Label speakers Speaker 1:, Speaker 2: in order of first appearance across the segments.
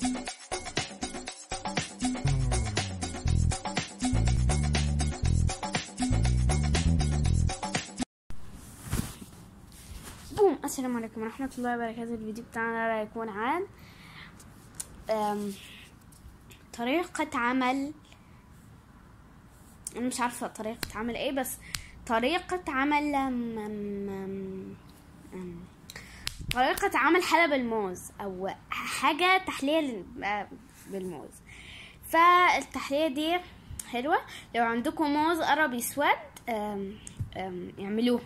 Speaker 1: بوم السلام عليكم ورحمة الله وبركاته الفيديو بتاعنا راح يكون عن أم، طريقة عمل أنا مش عارفة طريقة عمل ايه بس طريقة عمل أم، أم، أم، أم، طريقة عمل حلب الموز أو حاجة تحلية لل- آه، بالموز فالتحلية دي حلوة لو عندكم موز قرب يسود أم، أم، اعملوه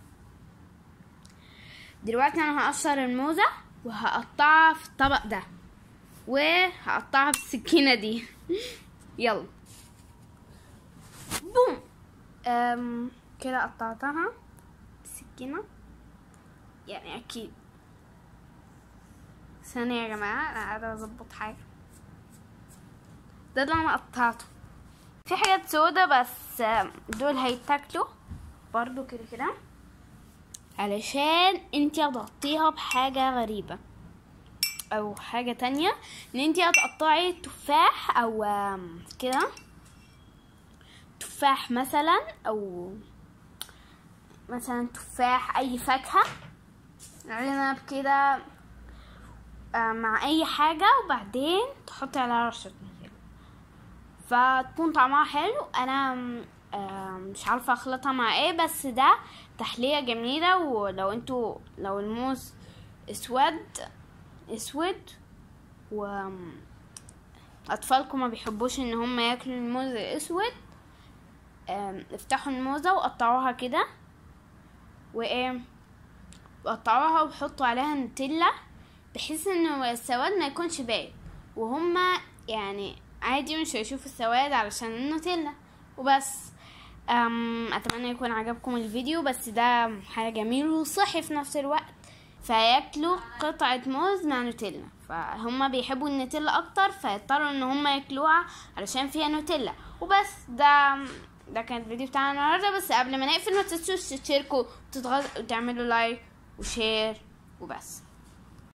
Speaker 1: دلوقتي انا هقشر الموزة وهقطعها في الطبق ده وهقطعها بالسكينة دي يلا بوم أم كده قطعتها بالسكينة يعني اكيد ثانية يا جماعة انا قاعدة اظبط حاجة ده اللي انا قطعته في حاجات سودا بس آم، دول هيتاكلوا برضو كده كده علشان انتي هتغطيها بحاجة غريبة او حاجة تانية ان انتي هتقطعي تفاح او آم، كده تفاح مثلا او مثلا تفاح اي فاكهة عنب كده آه، مع اي حاجة وبعدين تحطي عليها رشة نوتيلا فتكون طعمها حلو انا م- آه، مش عارفه اخلطها مع ايه بس ده تحليه جميله ولو انتوا لو الموز اسود اسود و اطفالكم ما بيحبوش ان هم ياكلوا الموز الاسود آم، افتحوا الموزه وقطعوها كده وايه وقطعوها وحطوا عليها نوتيلا بحيث انه السواد ما يكونش باين وهما يعني عادي مش هيشوفوا السواد علشان النوتيلا وبس أم اتمنى يكون عجبكم الفيديو بس ده حاجه جميل وصحي في نفس الوقت فياكلوا قطعه موز مع نوتيلا فهم بيحبوا النوتيلا اكتر فيضطروا ان هم ياكلوها علشان فيها نوتيلا وبس ده ده كان الفيديو بتاعنا النهارده بس قبل ما نقفل ما تنسوش تشتركوا وتضغطوا وتعملوا لايك وشير وبس